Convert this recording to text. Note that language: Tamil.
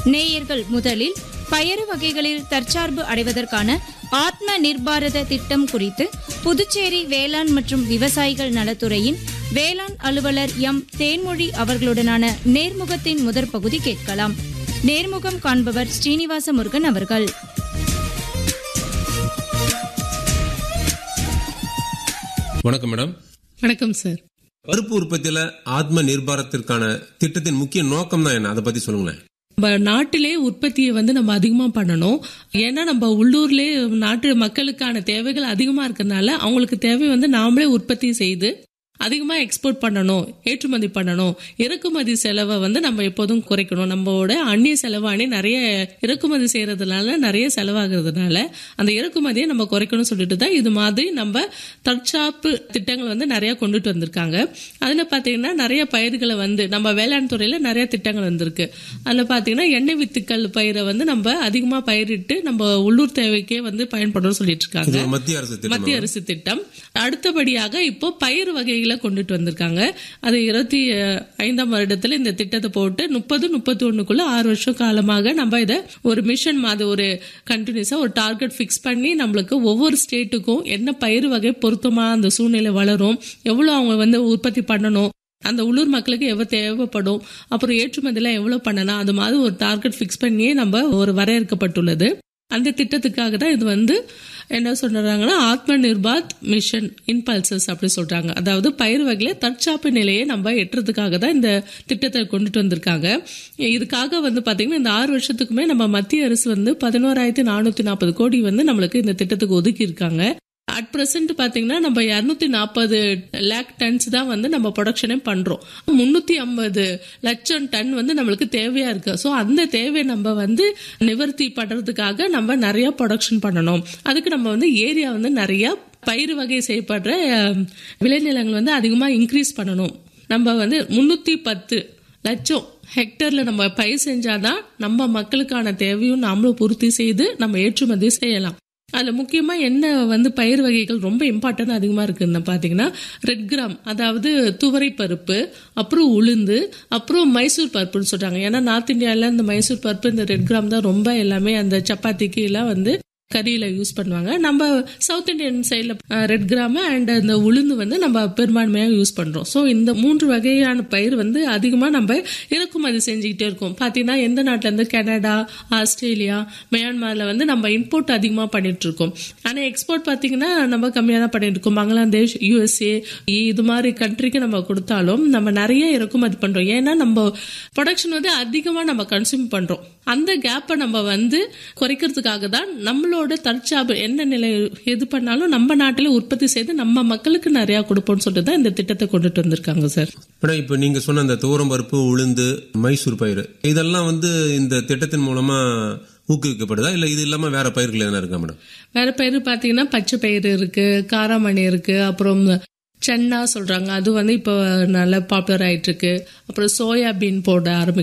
நேயர்கள் முதலில் பயறு வகைகளில் தற்சார்பு அடைவதற்கான ஆத்ம நிர்பாரத திட்டம் குறித்து புதுச்சேரி வேளாண் மற்றும் விவசாயிகள் நலத்துறையின் வேளாண் அலுவலர் எம் தேன்மொழி அவர்களுடனான நேர்முகத்தின் முதற் பகுதி கேட்கலாம் நேர்முகம் காண்பவர் ஸ்ரீனிவாச முருகன் அவர்கள் வணக்கம் மேடம் வணக்கம் சார் பருப்பு உற்பத்தியில ஆத்ம நிர்பாரத்திற்கான திட்டத்தின் முக்கிய நோக்கம் தான் என்ன அதை பத்தி சொல்லுங்களேன் நம்ம நாட்டிலே உற்பத்தியை வந்து நம்ம அதிகமா பண்ணணும் ஏன்னா நம்ம உள்ளூர்லயே நாட்டு மக்களுக்கான தேவைகள் அதிகமா இருக்கறனால அவங்களுக்கு தேவை வந்து நாமளே உற்பத்தி செய்து அதிகமா எக்ஸ்போர்ட் பண்ணணும் ஏற்றுமதி பண்ணணும் இறக்குமதி செலவை வந்து நம்ம எப்போதும் குறைக்கணும் நம்மளோட அந்நிய செலவாணி நிறைய இறக்குமதி செய்யறதுனால நிறைய செலவாகிறதுனால அந்த இறக்குமதியை நம்ம குறைக்கணும் சொல்லிட்டு தான் இது மாதிரி நம்ம தற்சாப்பு திட்டங்கள் வந்து நிறைய கொண்டுட்டு வந்திருக்காங்க அதுல பாத்தீங்கன்னா நிறைய பயிர்களை வந்து நம்ம வேளாண் துறையில நிறைய திட்டங்கள் வந்திருக்கு அதுல பாத்தீங்கன்னா எண்ணெய் வித்துக்கள் பயிரை வந்து நம்ம அதிகமா பயிரிட்டு நம்ம உள்ளூர் தேவைக்கே வந்து பயன்படுறோம் சொல்லிட்டு இருக்காங்க இது ஒரு மத்திய அரசு திட்டம் மத்திய அரசு திட்டம் அடுத்தபடியாக இப்போ பயிர் வகைகளை கொண்டுட்டு வந்திருக்காங்க அது இருபத்தி அஹ், ஐந்தாம் வருடத்துல இந்த திட்டத்தை போட்டு முப்பது முப்பத்தி ஒண்ணுக்குள்ள ஆறு வருஷம் காலமாக நம்ம இதை ஒரு மிஷன் மாதிரி ஒரு கண்டினியூஸா ஒரு டார்கெட் ஃபிக்ஸ் பண்ணி நம்மளுக்கு ஒவ்வொரு ஸ்டேட்டுக்கும் என்ன பயிர் வகை பொருத்தமா அந்த சூழ்நிலை வளரும் எவ்வளவு அவங்க வந்து உற்பத்தி பண்ணணும் அந்த உள்ளூர் மக்களுக்கு எவ்வளவு தேவைப்படும் அப்புறம் ஏற்றுமதியெல்லாம் எவ்வளவு பண்ணலாம் அது மாதிரி ஒரு டார்கெட் ஃபிக்ஸ் பண்ணியே நம்ம ஒரு வரையறுக்கப்பட்டுள்ளது அந்த திட்டத்துக்காக தான் இது வந்து என்ன சொல்றாங்கன்னா ஆத்ம நிர்பாத் மிஷன் இன்பல்சஸ் அப்படி சொல்றாங்க அதாவது பயிர் வகையில தற்சாப்பு நிலையை நம்ம எட்டுறதுக்காக தான் இந்த திட்டத்தை கொண்டுட்டு வந்திருக்காங்க இதுக்காக வந்து பாத்தீங்கன்னா இந்த ஆறு வருஷத்துக்குமே நம்ம மத்திய அரசு வந்து பதினோராயிரத்தி நானூத்தி நாற்பது கோடி வந்து நம்மளுக்கு இந்த திட்டத்துக்கு ஒதுக்கி இருக்காங்க அட் பிரசன்ட் பாத்தீங்கன்னா நம்ம இருநூத்தி நாற்பது லேக் டன்ஸ் தான் வந்து நம்ம ப்ரொடக்ஷனே பண்றோம் முன்னூத்தி ஐம்பது லட்சம் டன் வந்து நம்மளுக்கு தேவையா இருக்கு ஸோ அந்த தேவையை நம்ம வந்து நிவர்த்தி பண்றதுக்காக நம்ம நிறைய ப்ரொடக்ஷன் பண்ணணும் அதுக்கு நம்ம வந்து ஏரியா வந்து நிறைய பயிர் வகை செய்யப்படுற அஹ், விளைநிலங்கள் வந்து அதிகமா இன்க்ரீஸ் பண்ணணும் நம்ம வந்து முன்னூத்தி பத்து லட்சம் ஹெக்டர்ல நம்ம பயிர் செஞ்சாதான் நம்ம மக்களுக்கான தேவையும் நாமளும் பூர்த்தி செய்து நம்ம ஏற்றுமதி செய்யலாம் அதுல முக்கியமா என்ன வந்து பயிர் வகைகள் ரொம்ப இம்பார்ட்டன்ட் அதிகமா இருக்குன்னு பாத்தீங்கன்னா ரெட் கிராம் அதாவது துவரை பருப்பு அப்புறம் உளுந்து அப்புறம் மைசூர் பருப்புன்னு சொல்றாங்க ஏன்னா நார்த் இந்தியால இந்த மைசூர் பருப்பு இந்த ரெட் கிராம் தான் ரொம்ப எல்லாமே அந்த சப்பாத்திக்கு எல்லாம் வந்து கறியில யூஸ் பண்ணுவாங்க நம்ம சவுத் இந்தியன் சைடில் ரெட் கிராம் அண்ட் இந்த உளுந்து வந்து நம்ம பெரும்பான்மையாக யூஸ் பண்றோம் ஸோ இந்த மூன்று வகையான பயிர் வந்து அதிகமாக நம்ம இறக்குமதி செஞ்சுக்கிட்டே இருக்கோம் பார்த்தீங்கன்னா எந்த நாட்டுல இருந்து கனடா ஆஸ்திரேலியா மியான்மர்ல வந்து நம்ம இம்போர்ட் அதிகமாக பண்ணிட்டு இருக்கோம் ஆனால் எக்ஸ்போர்ட் பார்த்தீங்கன்னா நம்ம கம்மியாக தான் பண்ணிட்டு இருக்கோம் பங்களாதேஷ் யூஎஸ்ஏ இது மாதிரி கண்ட்ரிக்கு நம்ம கொடுத்தாலும் நம்ம நிறைய இறக்குமதி பண்றோம் ஏன்னா நம்ம ப்ரொடக்ஷன் வந்து அதிகமாக நம்ம கன்சியூம் பண்றோம் அந்த கேப்பை நம்ம வந்து குறைக்கிறதுக்காக தான் நம்மளோட தற்சார்பு என்ன நிலை எது பண்ணாலும் நம்ம நாட்டில உற்பத்தி செய்து நம்ம மக்களுக்கு நிறைய கொடுப்போம்னு சொல்லிட்டு தான் இந்த திட்டத்தை கொண்டுட்டு வந்திருக்காங்க சார் மேடம் இப்ப நீங்க சொன்ன அந்த துவரம் பருப்பு உளுந்து மைசூர் பயிர் இதெல்லாம் வந்து இந்த திட்டத்தின் மூலமா ஊக்குவிக்கப்படுதா இல்ல இது இல்லாம வேற பயிர்கள் எதனா இருக்கா மேடம் வேற பயிர் பாத்தீங்கன்னா பச்சை பயிர் இருக்கு காராமணி இருக்கு அப்புறம் சென்னா சொல்றாங்க அது வந்து இப்போ நல்லா பாப்புலர் ஆயிட்டு இருக்கு அப்புறம் சோயாபீன் போட ஆரம்பி